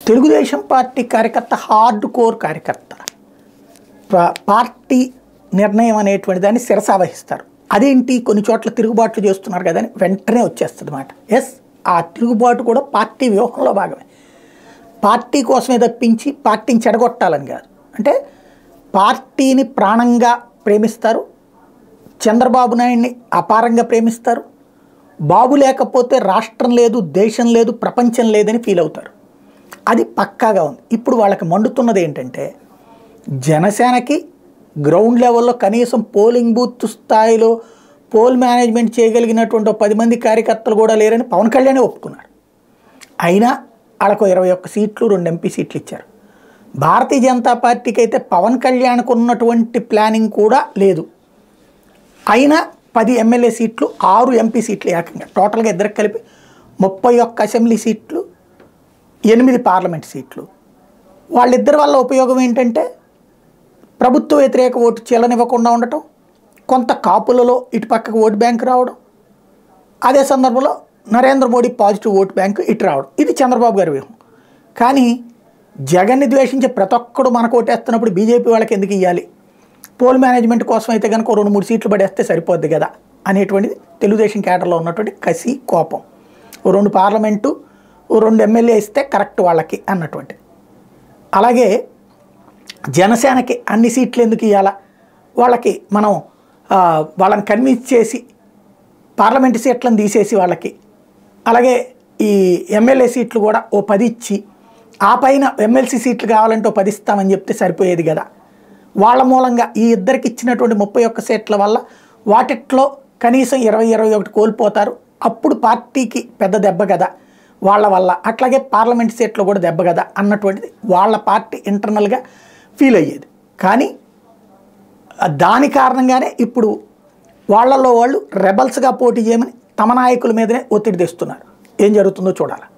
Telugu Desam party కార్యకర్త hard core కార్యకర్త పా- పార్టీ నిర్ణయం అనేటువంటి దాన్ని శిరసావహిస్తారు అదేంటి కొన్ని చోట్ల తిరుగుబాట్లు చేస్తున్నారు కదా అని వెంటనే వచ్చేస్తుంది మాట ఎస్ ఆ తిరుగుబాటు కూడా పార్టీ వ్యూహంలో భాగమే పార్టీ కోసమే తప్పించి పార్టీని చెడగొట్టాలని కాదు అంటే పార్టీని ప్రాణంగా ప్రేమిస్తారు చంద్రబాబు నాయుడిని అపారంగా ప్రేమిస్తారు బాబు లేకపోతే రాష్ట్రం లేదు దేశం లేదు ప్రపంచం లేదని ఫీల్ అవుతారు అది పక్కాగా ఉంది ఇప్పుడు వాళ్ళకి మండుతున్నది ఏంటంటే జనసేనకి గ్రౌండ్ లెవెల్లో కనీసం పోలింగ్ బూత్ స్థాయిలో పోల్ మేనేజ్మెంట్ చేయగలిగినటువంటి ఒక పది మంది కార్యకర్తలు కూడా లేరని పవన్ కళ్యాణే ఒప్పుకున్నారు అయినా వాళ్ళకు ఇరవై ఒక్క సీట్లు రెండు ఎంపీ సీట్లు ఇచ్చారు భారతీయ జనతా పార్టీకి అయితే పవన్ కళ్యాణ్కు ఉన్నటువంటి ప్లానింగ్ కూడా లేదు అయినా పది ఎమ్మెల్యే సీట్లు ఆరు ఎంపీ సీట్లు ఏకంగా టోటల్గా ఇద్దరికి కలిపి ముప్పై ఒక్క అసెంబ్లీ సీట్లు ఎనిమిది పార్లమెంట్ సీట్లు వాళ్ళిద్దరి వల్ల ఉపయోగం ఏంటంటే ప్రభుత్వ వ్యతిరేక ఓటు చీలనివ్వకుండా ఉండటం కొంత కాపులలో ఇటు పక్కకు ఓటు బ్యాంక్ రావడం అదే సందర్భంలో Narendra Modi positive vote bank ఇటు రావడం ఇది చంద్రబాబు గారి వ్యూహం కానీ జగన్ని ద్వేషించే ప్రతి ఒక్కడు మనకు ఓటేస్తున్నప్పుడు బీజేపీ వాళ్ళకి ఎందుకు ఇవ్వాలి పోల్ మేనేజ్మెంట్ కోసం అయితే కనుక ఓ రెండు మూడు సీట్లు పడేస్తే సరిపోద్ది కదా అనేటువంటిది తెలుగుదేశం కేటర్లో ఉన్నటువంటి కసి కోపం ఓ రెండు పార్లమెంటు ఓ రెండు ఎమ్మెల్యే ఇస్తే కరెక్ట్ వాళ్ళకి అన్నటువంటి అలాగే జనసేనకి అన్ని సీట్లు ఎందుకు ఇవ్వాలా వాళ్ళకి మనం ఆ, వాళ్ళని కన్విన్స్ చేసి పార్లమెంటు సీట్లను తీసేసి వాళ్ళకి అలాగే ఈ ఎమ్మెల్యే సీట్లు కూడా ఓ పది ఇచ్చి ఆ పైన ఎమ్మెల్సీ సీట్లు కావాలంటే ఓ పది ఇస్తామని చెప్తే సరిపోయేది కదా వాళ్ళ మూలంగా ఈ ఇద్దరికి ఇచ్చినటువంటి ముప్పై ఒక్క సీట్ల వల్ల వాటిట్లో కనీసం ఇరవై ఇరవై ఒకటి కోల్పోతారు అప్పుడు పార్టీకి పెద్ద దెబ్బ కదా వాళ్ళ వల్ల అట్లాగే పార్లమెంట్ సీట్లు కూడా దెబ్బ కదా అన్నటువంటిది వాళ్ళ పార్టీ ఇంటర్నల్గా ఫీల్ అయ్యేది కానీ దాని కారణంగానే ఇప్పుడు వాళ్ళల్లో వాళ్ళు రెబల్స్గా పోటీ చేయమని తమ నాయకుల మీదనే ఒత్తిడి తెస్తున్నారు ఏం జరుగుతుందో చూడాలి